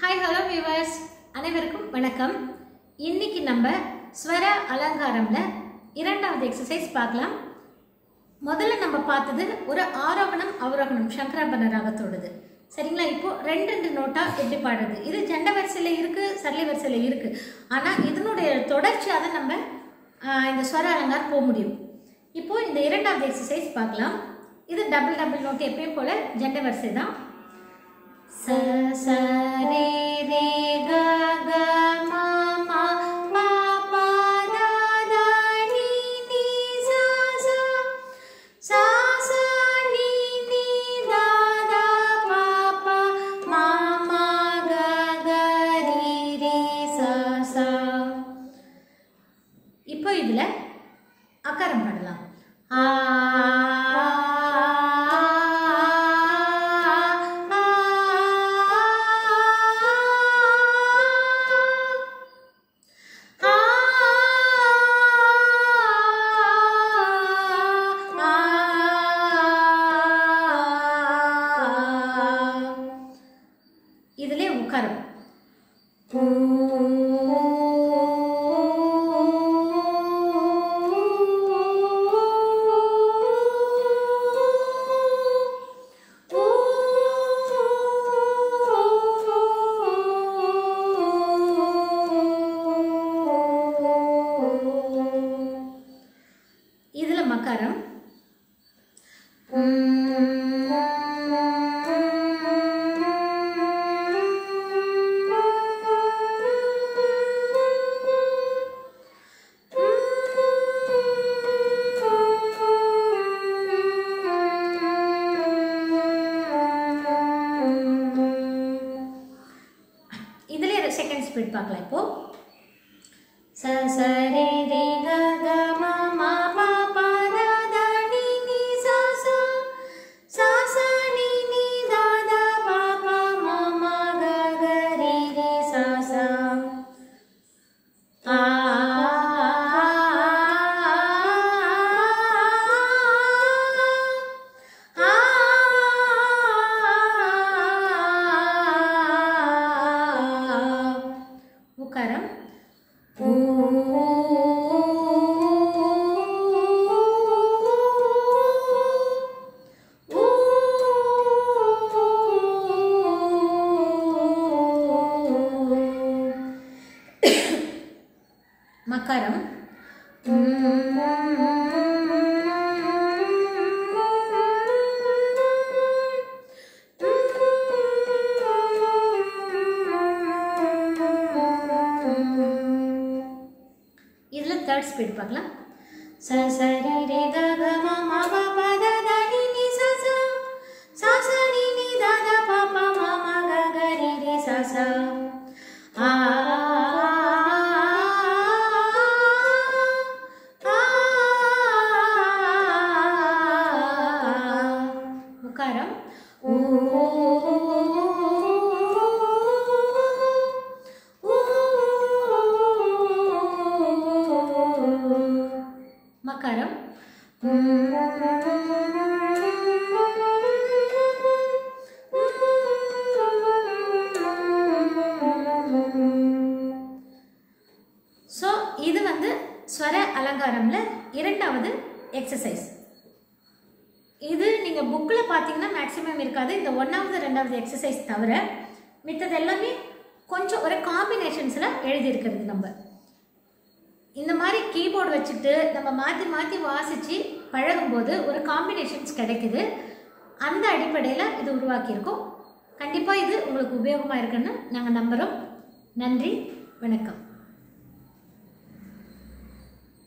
hi hello viewers அனைவருக்கும் வணக்கம் இன்னைக்கு நம்ம ஸ்வர அலங்காரம்ல இரண்டாவது எக்ஸசைஸ் பார்க்கலாம் முதல்ல நம்ம பார்த்தது ஒரு ஆரோகணம் அவரோகணம் சங்கராபரண ராகத்தோடது சரிங்களா இப்போ ரெண்டு ரெண்டு நோட்டா எப்படி பாடுறது இது ஜண்ட வரிசையில் இருக்கு சரளி வரிசையில் இருக்கு ஆனால் இதனுடைய தொடர்ச்சியாக தான் நம்ம ஆஹ், இந்த ஸ்வர அலங்காரம் போக முடியும் இப்போ இந்த இரண்டாவது எக்ஸசைஸ் பார்க்கலாம் இது டபுள் டபுள் நோட் எப்பயும் போல ஜண்ட வரிசை தான் ச ச ரே ரே க க ம ம ப ப த த நீ நீ ச ச ச ச நீ நீ த த ப ப ம ம க க ரீ ரீ ச ச இப்போ இதுல அக்காரம் பாடலாம் ஆ இதிலே உட்காரும் இதுல மக்காரம் இதுல செகண்ட் ஸ்பீட் பார்க்கலாம் இப்போ ச ச ரே ரே க க ம ம ப ப த த நீ நீ ச ச ச ச நீ நீ த த ப ப ம ம க க ரே ரே ச ச ஆ உக்காரம் மக்காரம் இதுல தேர்ட் ஸ்பீட் பார்க்கலாம் ச ச ரி ரே க க ம ம ப ப த த நீ நீ ச ச ச ச நீ நீ த த ப ப ம ம க க ரி ரே ச ச ஆ உக்காரம் மக்காரம் ஸோ இது வந்து ஸ்வர அலங்காரம்ல இரண்டாவது எக்ஸசைஸ் இது நீங்கள் புக்கில் பார்த்தீங்கன்னா மேக்ஸிமம் இருக்காது இந்த ஒன்றாவது ரெண்டாவது எக்ஸசைஸ் தவிர மித்தது எல்லாமே கொஞ்சம் ஒரு காம்பினேஷன்ஸில் எழுதியிருக்கிறது நம்ம இந்த மாதிரி கீபோர்டு வச்சுட்டு நம்ம மாற்றி மாற்றி வாசித்து பழகும்போது ஒரு காம்பினேஷன்ஸ் கிடைக்குது அந்த அடிப்படையில் இது உருவாக்கியிருக்கோம் கண்டிப்பாக இது உங்களுக்கு உபயோகமாக இருக்குன்னு நாங்கள் நம்புகிறோம் நன்றி வணக்கம்